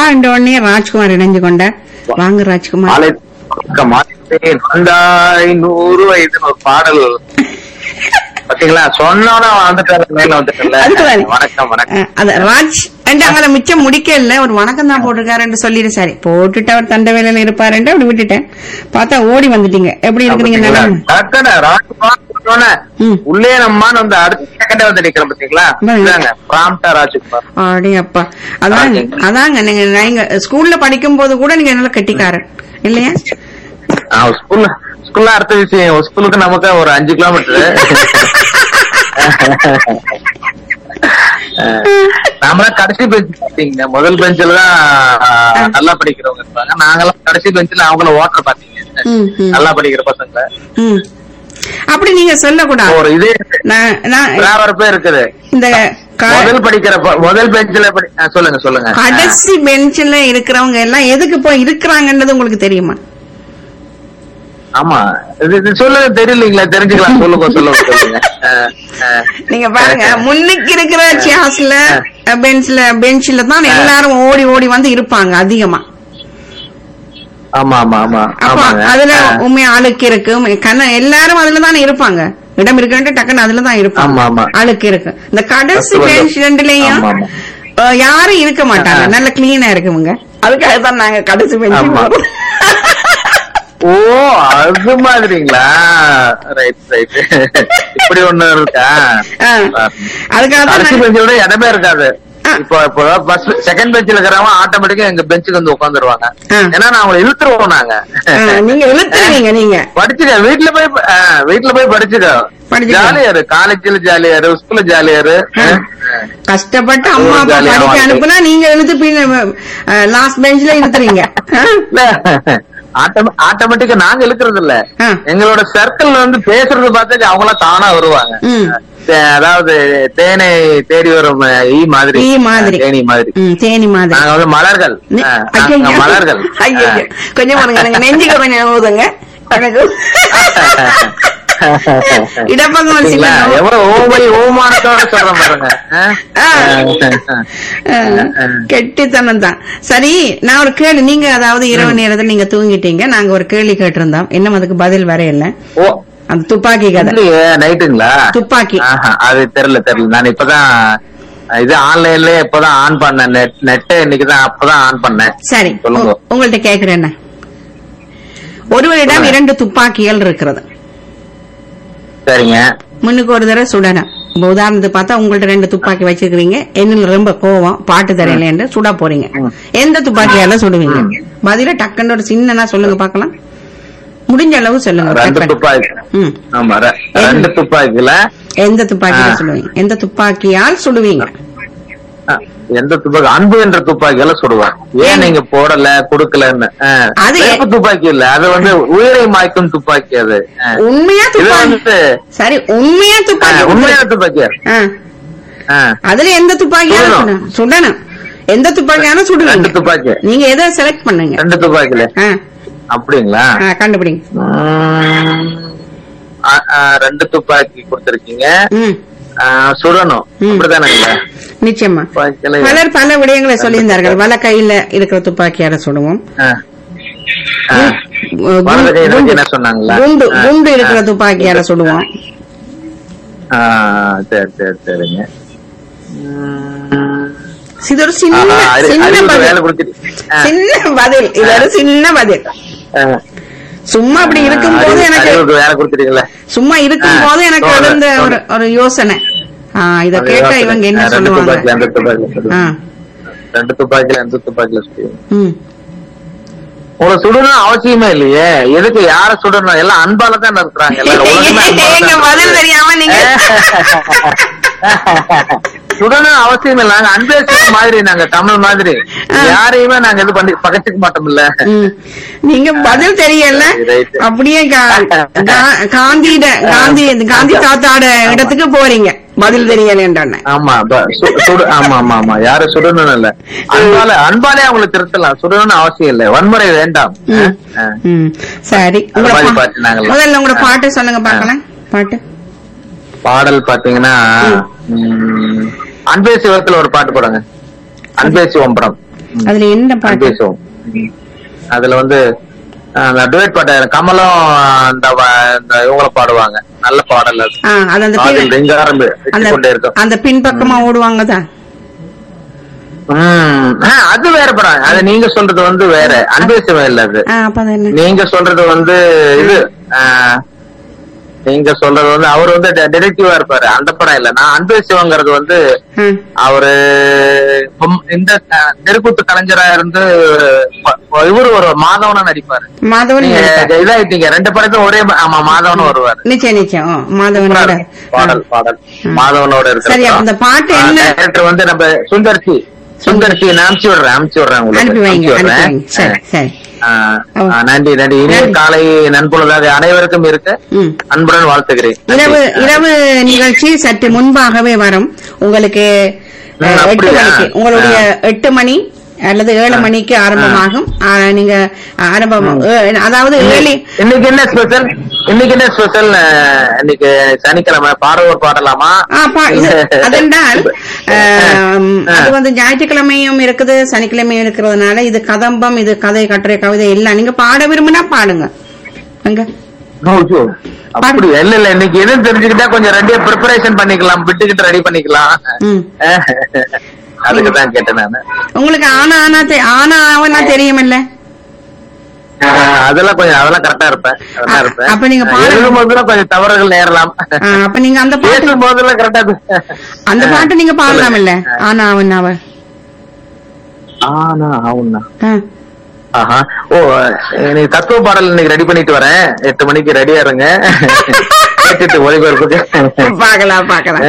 என்ற உடனே ராஜ்குமார் இணைஞ்சு கொண்டார் வாங்க ராஜ்குமார் மாலை வணக்கம், மாலை வந்தாய் நூறு வயதுன்னு ஒரு பாடல் பாத்தீங்களா சொன்னோட வந்துட்டாரு மேல வந்துட்டல அதுக்குதானே. வணக்கம் வணக்கம் அஹ், அது ராஜ் என்று அங்கே மிச்சம் முடிக்க இல்ல ஒரு வணக்கம் தான் போட்டிருக்காருன்னு சொல்லிடு சரி போட்டுட்டு அவர் தண்டை வேலையில இருப்பாருன்ட்டு அப்படி விட்டுட்டேன் பார்த்தா ஓடி வந்துட்டீங்க எப்படி இருக்கிறீங்க நல்லா டக்குனு ராஜ்குமார் சொன்னோன்னே, ம். உள்ளே நம்மான்னு வந்து அடுத்த செகண்டே வந்து நிக்கிறோம் பாத்தீங்களா ம். இதாங்க பிராம்டா ராஜ்குமார் ஆடி அப்பா அதாங்க அதாங்க நீங்க நீங்க ஸ்கூல்ல படிக்கும் போது கூட நீங்க நல்லா கெட்டிக்காரன் இல்லையா ஆஹ் ஸ்கூல்ல ஸ்கூல்ல அடுத்த விஷயம் ஸ்கூலுக்கு நமக்கு ஒரு அஞ்சு கிலோமீட்டர் நாமெல்லாம் கடைசி பெஞ்ச் பாத்தீங்க முதல் பெஞ்சில தான் ஆஹ், நல்லா படிக்கிறவங்க இருப்பாங்க நாங்கெல்லாம் கடைசி பெஞ்சில அவங்கள ஓட்டர் பாத்தீங்க ம், ம். நல்லா படிக்கிற பசங்க ம். அப்படி நீங்க சொல்லக்கூடாது ஒரு இது நான் நான் டிராவரப்பே இருக்குது இந்த க- முதல் படிக்கிற ப- முதல் பெஞ்சில படி ஆஹ், சொல்லுங்க சொல்லுங்க கடைசி பெஞ்சில் இருக்கிறவங்க எல்லாம் எதுக்கு போய் இருக்கிறாங்கன்றது உங்களுக்கு தெரியுமா ஆமா இது இது சொல்லுங்க தெரியலீங்களா தெரிஞ்சுக்கலாம் சொல்லுங்க சொல்லுங்க சொல்லுங்க ஆஹ், ஆஹ். நீங்க பாருங்க முன்னுக்கு இருக்கிற சேர்ஸ்ல பெஞ்ச்ல பெஞ்சில தான் எல்லாரும் ஓடி ஓடி வந்து இருப்பாங்க அதிகமா ஆமா ஆமா ஆமா அப்ப ஆமாங்க அதுல ஆஹ். உண்மை அழுக்கு இருக்கு உண்மை கண்ண எல்லாரும் அதுல தானே இருப்பாங்க இடம் இருக்குன்ட்டு டக்குன்னு அதுல தான் இருப்பாங்க ஆமா, ஆமா. அழுக்கு இருக்கு இந்த கடைசி First வந்து- பெஞ்ச் ரெண்டுலயும் ஆமா, ஆமா. அஹ், யாரும் இருக்க மாட்டாங்க ஆ. நல்ல கிளீனா இருக்குமுங்க அதுக்காக தான் நாங்க கடைசி பெஞ்ச் ஆமா. ஓ அது மாதிரிங்களா ரைட் ரைட் இப்படி ஒண்ணு இருக்கா அதுக்காக தான் கடைசி நாங்க- பெஞ்சை விட இடமே இருக்காது ஆ. இப்போ இப்போ ஃபர்ஸ்ட் செகண்ட் பெஞ்சில் இருக்கிறவங்க ஆட்டோமேட்டிக்கா எங்க பெஞ்சுக்கு வந்து உட்காந்துருவாங்க ஆ. ஏன்னா நான் அவங்களை இழுத்துருவோம் நாங்க ஆ, நீங்க இழுத்துருவீங்க நீங்க படிச்சுக்க வீட்டுல போய் ஆ, வீட்டுல போய் படிச்சுக்க படிச்சுக்க. ஜாலியா இரு காலேஜ்ல ஜாலியா இரு ஸ்கூல்ல ஜாலியா இரு ஆ. ஆ. கஷ்டப்பட்டு அம்மா அப்பா ஜாலியான படிக்க வாழ்க்கை. அனுப்புனா நீங்க இழுத்து பின்ன லாஸ்ட் பெஞ்ச்ல இழுத்துறீங்க ஆ? இல்ல ஆட்டோமேட்டிக்கா நாங்க இழுக்கிறது இல்ல ஆ. எங்களோட சர்க்கிள் வந்து பேசுறது பார்த்து அவங்களா தானா வருவாங்க ம். தே- அதாவது தேனை தேடி வரும் அஹ், ஈ மாதிரி ஈ மாதிரி. அஹ், தேனி மாதிரி ம், தேனி மாதிரி நாங்க வந்து மலர்கள் நெ- அஹ், ஐயையோ. நாங்க மலர்கள் ஐயையோ. கொஞ்சம் பாருங்க எனக்கு நெஞ்சுக்கு கொஞ்சம் ஊதுங்க எனக்கு இடப்பக்கம் ஒரு சின்ன பாத்தீங்களா? நோவு. எவ்வளவு ஓமை ஓமானத்தோட சொல்றேன் பாருங்க அஹ்? ஆ. அஹ், அஹ். கெட்டித்தனம் தான் சரி நான் ஒரு கேள்வி நீங்க அதாவது இரவு நேரத்துல நீங்க தூங்கிட்டீங்க நாங்க ஒரு கேள்வி கேட்டிருந்தோம் இன்னும் அதுக்கு பதில் வரையில ஓ அந்த துப்பாக்கி கதை இல்லையே நைட்டுங்களா துப்பாக்கி ஆஹா, அது தெரியல தெரியல நான் இப்பதான் இது ஆன்லைன்ல இப்பதான் ஆன் பண்ணேன் நெட் நெட் இன்னைக்குதான் அப்பதான் ஆன் பண்ணேன் சரி சொல்லுங்க. உ- உங்கள்ட்ட கேக்குறேன் என்ன ஒருவரிடம் சொல்லுங்க. இரண்டு துப்பாக்கிகள் இருக்கிறது சரிங்க முன்னுக்கு ஒரு தடவை சுடணும் இப்ப உதாரணத்துக்கு பார்த்தா உங்கள்ட்ட ரெண்டு துப்பாக்கி வச்சிருக்கீங்க என்னல ரொம்ப கோவம் பாட்டு தரையில சுட போறீங்க ம். எந்த துப்பாக்கியால சுடுவீங்க ம். பதில டக்குன்னு ஒரு சின்னனா சொல்லுங்க பார்க்கலாம் முடிஞ்ச அளவு சொல்லுங்க ரெண்டு டக்குன்னு. துப்பாக்கி ம். ஆமா ரெ- ரெண்டு துப்பாக்கில எந்த துப்பாக்கியால ஆ. சுடுவீங்க எந்த துப்பாக்கியால் சுடுவீங்க ஆ, எந்த துப்பாக்கி அன்பு என்ற துப்பாக்கியால சுடுவேன் ஏன் நீங்க போடல கொடுக்கலன்னு ஆ, அது எ- வேப்பு துப்பாக்கி இல்ல அது வந்து உயிரை மாய்க்கும் துப்பாக்கி அது ஆ. உண்மையா இது துப்பாக்கி வந்து சரி உண்மையா ஆ, துப்பாக்கி உண்மையான துப்பாக்கி ஆ. ஆ, அதுல எந்த துப்பாக்கியால சுடணும். சுடணும் சுடணும் எந்த துப்பாக்கியான ரெண்டு சுடுவீங்க துப்பாக்கி நீங்க எதை செலக்ட் பண்ணுங்க ரெண்டு துப்பாக்கில ஆ, அப்படிங்களா ஆ, கண்டுபிடிங்க உம், ஆ, ஆ, ரெண்டு துப்பாக்கி கொடுத்திருக்கீங்க ம் ஆ, சுடணும் ம். அப்படிதானுங்களா நிச்சயமா துப்பாக்கியில பலர் பல விடயங்களை சொல்லியிருந்தார்கள் வல கையில இருக்கிற துப்பாக்கியால சுடுவோம் ஆ. ஆ. கு- வலது கையில குண்டு- என்ன சொன்னாங்களா குண்டு ஆ. குண்டு இருக்கிற ஆ. துப்பாக்கியால சுடுவோம் ஆ, சரி சரி சரிங்க உம். இது ஒரு சின்ன ஆஹா, அறி- சின்ன அறிவுக்கு வேலை பதில் கொடுத்துட்டு- ஆ. சின்ன பதில் இது ஒரு சின்ன பதில் ஆ. சும்மா அப்படி இருக்கும் போது அறிவு- எனக்கு அறிவுக்கு வேலை கொடுத்துட்டீங்களா சும்மா இருக்கும் ஆ, போது எனக்கு தோணு, எழுந்த ஒரு தோணு. ஒரு யோசனை ஆ இத அது கேட்டா யோசனை. இவங்க என்ன ஆ, ரெண்டு துப்பாக்கில சொல்லுவாங்க ரெண்டு துப்பாக்கில ஆ சொல்லுங்க. ரெண்டு துப்பாக்கில ரெண்டு துப்பாக்கில சுடுவீங்க ம் உங்களை சுடணும் அவசியமே இல்லையே எதுக்கு யார சுடணும் எல்லாம் அன்பால தான் இருக்கிறாங்க எல்லாரும் உலகமே அன்பால எங்க தான் பதில் இருக்குது. தெரியாம நீங்க சுடணும் அவசியம் இல்ல நாங்க அன்பே சுட மாதிரி நாங்க தமிழ் மாதிரி யாரையுமே நாங்க இது பண்ணி பகச்சுக்க மாட்டோம்ல ம். நீங்க பதில் தெரியல Right. அப்படியே கா- கா- காந்தியிட காந்தி காந்தி தாத்தாட இடத்துக்கு போறீங்க பதில் தெரியலன்றன ஆமா ப- சு- சுடு ஆமா ஆமா ஆமா யாரும் சுடணும் இல்ல அன்பால அன்பாலே அவங்களை திருத்தலாம் சுடணும்னு அவசியம் இல்லை வன்முறை வேண்டாம் ம். ஆ. ம். சரி உங்களோட மாதிரி பா- பாட்டு நாங்கெல்லாம். முதல்ல உங்களோட பாட்டு சொல்லுங்க பாக்கலாம் பாட்டு பாடல் பாத்தீங்கன்னா ம், அன்பே சிவத்துல ஒரு பாட்டு போடுங்க அன்பே சிவம் படம் ம். அதுல என்ன பாட்டு பேசுவோம் ம். அதுல வந்து அஹ், அந்த டுவேட் பாட்டு கமலும் அந்த வ- இந்த இவங்கள பாடுவாங்க நல்ல பாடல் அது ஆ, அது அந்த காதில் பின்- ரிங்காரம் அந்த கொண்டே இருக்கும் அந்த பின்பக்கமா ஓடுவாங்க தான் ம். ஆ, அது வேற படம் அது நீங்க சொல்றது வந்து வேற அன்பே சிவம் இல்ல அது ஆ, அப்ப அது என்ன நீங்க சொல்றது வந்து இது ஆ, நீங்க சொல்றது வந்து அவர் வந்து டிடெக்டிவா இருப்பாரு அந்த படம் இல்ல நான் அன்பே சிவங்கிறது வந்து ஆ, அவரு பொம்- இந்த அஹ், தெருக்கூத்து கலைஞரா இருந்து ப- இவரு ஒரு மாதவனா நடிப்பாரு மாதவன் நீங்க நடிப்பார். இதாயிட்டீங்க ரெண்டு படத்தும் ஒரே ம- ஆமா மாதவன் வருவாரு நிச்சயம் நிச்சயம் ஓ, மாதவனோட பாடல் பாடல் மாதவனோட இருக்கிற சரி, படம். அந்த பாட்டு ஆ, என்ன? director வந்து நம்ம சுந்தர்சி சுந்தர்சி நான் அனுப்பிச்சு விடுறேன் அனுப்பிச்சு விடுறேன் உங்களுக்கு அனுப்பி வைங்க அனுப்பிச்சு அனுப்பி விடுறேன். வைங்க சரி சரி ஆ, ஓ. ஆ, நன்றி நன்றி இனிய நன்றி. காலை நண்பொழுதாக அனைவருக்கும் இருக்க ம் அன்புடன் வாழ்த்துகிறேன் இரவு நன்றி. இரவு நிகழ்ச்சி சற்று முன்பாகவே வரும் உங்களுக்கு ம், அஹ், எட்டு அப்படியா? மணிக்கு உங்களுடைய ஆ. எட்டு மணி அல்லது ஏழு மணிக்கு ஆரம்பமாகும் ஆ, நீங்க ஆரம்பம் ஏ- அதாவது ஏழு இன்னைக்கு என்ன ஸ்பெஷல் இன்னைக்கு என்ன ஸ்பெஷல் இன்னைக்கு சனிக்கிழமை பாடவர் பாடலாமா ஆ, பா- இது அதென்றால் ஆம், ஆ. அது வந்து ஞாயிற்றுக்கிழமையும் இருக்குது சனிக்கிழமையும் இருக்கிறதுனால இது கதம்பம் இது கதை கட்டுரை கவிதை எல்லாம் நீங்க பாட விரும்பினா பாடுங்க அங்க ஐயோ, அப்படி இல்ல இல்ல இன்னைக்கு எதுவும் தெரிஞ்சுக்கிட்டா கொஞ்சம் ரெண்டே ப்ரிப்பரேஷன் பண்ணிக்கலாம் விட்டுக்கிட்டு ரெடி பண்ணிக்கலாம் ம். அதுக்கு தான் கேட்டேன் நானு உங்களுக்கு ஆனா ஆனா தெ- ஆனா ஆவனா தெரியுமில்ல ஆஹ், அதெல்லாம் கொஞ்சம் அதெல்லாம் கரெக்டா இருப்பேன் கரெக்டா அ- இருப்பேன் அப்ப நீங்க பாருங்க. எழுதும் போதுலாம் கொஞ்சம் தவறுகள் நேரலாம் ஆ, அப்ப நீங்க அந்த பாட்டு பேசும் போதெல்லாம் கரெக்டா அந்த பாட்டு நீங்க பாடலாம் இல்ல ஆனா அவனாவ ஆனா ஆவுண்ணா ஆ. ஆஹா ஓ எனக்கு தத்துவ பாடல் இன்னைக்கு ரெடி பண்ணிட்டு வரேன் எட்டு மணிக்கு ரெடியா இருங்க கேட்டுட்டு ஒளிபரப்புக்கு பாக்கலாம் பாக்கலாம்